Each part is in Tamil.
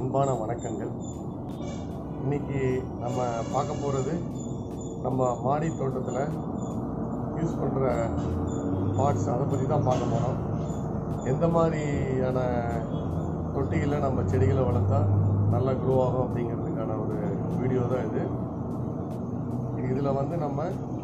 அன்பான வணக்கங்கள் இன்னைக்கு நம்ம பார்க்க போகிறது நம்ம மாடி தோட்டத்தில் யூஸ் பண்ணுற பார்ட்ஸ் அதை பற்றி தான் பார்க்க போகிறோம் எந்த மாதிரியான தொட்டிகளில் நம்ம செடிகளை வளர்த்தா நல்லா க்ரோ ஆகும் அப்படிங்கிறதுக்கான ஒரு வீடியோ தான் இது இதில் வந்து நம்ம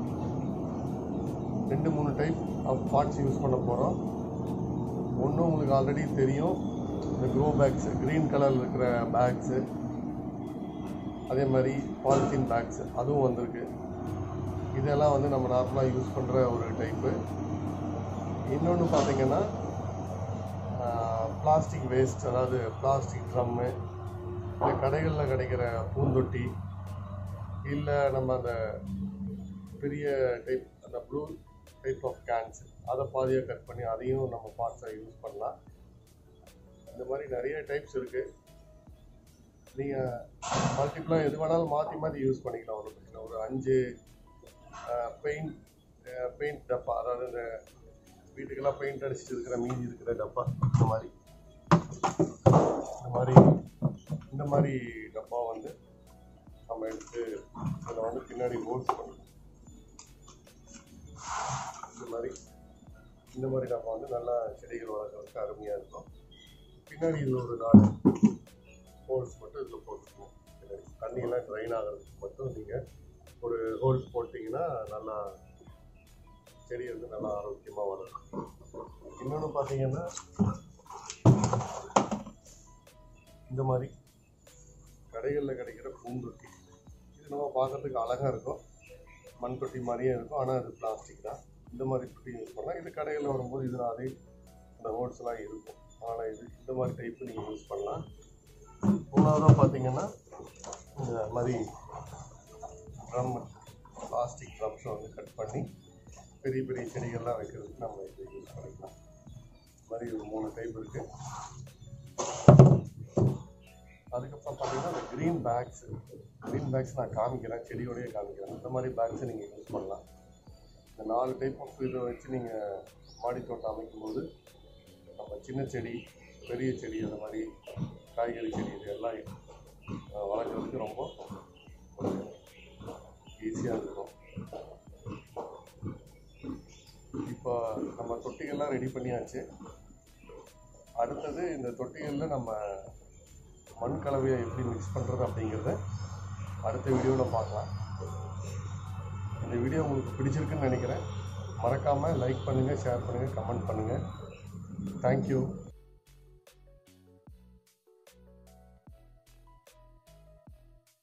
ரெண்டு மூணு டைப் ஆஃப் பார்ட்ஸ் யூஸ் பண்ண போகிறோம் ஒன்று உங்களுக்கு ஆல்ரெடி தெரியும் இந்த க்ரோ பேக்ஸு க்ரீன் கலரில் இருக்கிற பேக்ஸு அதே மாதிரி பாலித்தீன் பேக்ஸ் அதுவும் வந்திருக்கு இதெல்லாம் வந்து நம்ம நார்மலாக யூஸ் பண்ணுற ஒரு டைப்பு இன்னொன்று பார்த்தீங்கன்னா பிளாஸ்டிக் வேஸ்ட் அதாவது பிளாஸ்டிக் ட்ரம்மு இல்லை கடைகளில் கிடைக்கிற பூந்தொட்டி இல்லை நம்ம அந்த பெரிய டைப் அந்த ப்ளூ டைப் ஆஃப் கேன்ஸ் அதை பாதியாக கட் பண்ணி அதையும் நம்ம பார்ட்ஸாக யூஸ் பண்ணலாம் இந்த மாதிரி நிறைய டைப்ஸ் இருக்குது நீங்கள் மல்டிப்ளாக எது வேணாலும் மாற்றி மாற்றி யூஸ் பண்ணிக்கலாம் ஒரு பிரச்சனை ஒரு அஞ்சு பெயிண்ட் பெயிண்ட் டப்பா அதாவது இந்த வீட்டுக்கெல்லாம் பெயிண்ட் அடிச்சுட்டு இருக்கிற மீதி இருக்கிற டப்பா இந்த மாதிரி இந்த மாதிரி இந்த மாதிரி டப்பா வந்து நம்ம எடுத்து அதில் வந்து பின்னாடி ஹோல்ஸ் பண்ணி இந்த மாதிரி இந்த மாதிரி டப்பா வந்து நல்லா செடிகள் வளர்க்குறதுக்கு அருமையாக இருக்கும் பின்னாடி இது ஒரு நாலு ஹோல்ஸ் மட்டும் இதில் போட்டுக்கணும் பின்னாடி தண்ணியெல்லாம் ட்ரைன் ஆகிறதுக்கு மட்டும் நீங்கள் ஒரு ஹோல்ஸ் போட்டிங்கன்னா நல்லா செடி வந்து நல்லா ஆரோக்கியமாக வளரும் இன்னொன்று பார்த்தீங்கன்னா இந்த மாதிரி கடைகளில் கிடைக்கிற பூந்தொட்டி இது நம்ம பார்க்கறதுக்கு அழகாக இருக்கும் மண் தொட்டி மாதிரியே இருக்கும் ஆனால் இது பிளாஸ்டிக் தான் இந்த மாதிரி தொட்டி யூஸ் பண்ணலாம் இது கடைகளில் வரும்போது இதில் அதே அந்த ஹோல்ஸ்லாம் இருக்கும் ஆனால் இது இந்த மாதிரி டைப்பு நீங்கள் யூஸ் பண்ணலாம் மூணாவதாக பார்த்தீங்கன்னா இந்த மாதிரி ட்ரம் பிளாஸ்டிக் ட்ரம்ஸை வந்து கட் பண்ணி பெரிய பெரிய செடிகள்லாம் வைக்கிறதுக்கு நம்ம இதை யூஸ் பண்ணிக்கலாம் இந்த மாதிரி ஒரு மூணு டைப் இருக்குது அதுக்கப்புறம் பார்த்தீங்கன்னா இந்த க்ரீன் பேக்ஸ் க்ரீன் பேக்ஸ் நான் காமிக்கிறேன் செடியோடய காமிக்கிறேன் இந்த மாதிரி பேக்ஸை நீங்கள் யூஸ் பண்ணலாம் இந்த நாலு டைப் ஆஃப் இதை வச்சு நீங்கள் மாடி தோட்டம் அமைக்கும்போது நம்ம சின்ன செடி பெரிய செடி அந்த மாதிரி காய்கறி செடி இது எல்லாம் அஹ், வளர்க்குறதுக்கு ரொம்ப ஒரு ஈஸியாக இருக்கும் இப்போ நம்ம தொட்டிகள்லாம் ரெடி பண்ணியாச்சு அடுத்தது இந்த தொட்டிகளில் நம்ம மண் கலவையை எப்படி மிக்ஸ் பண்ணுறது அப்படிங்கிறத அடுத்த வீடியோவில் பார்க்கலாம் இந்த வீடியோ உங்களுக்கு பிடிச்சிருக்குன்னு நினைக்கிறேன் மறக்காமல் லைக் பண்ணுங்கள் ஷேர் பண்ணுங்கள் கமெண்ட் பண்ணுங்கள் தேங்க்யூ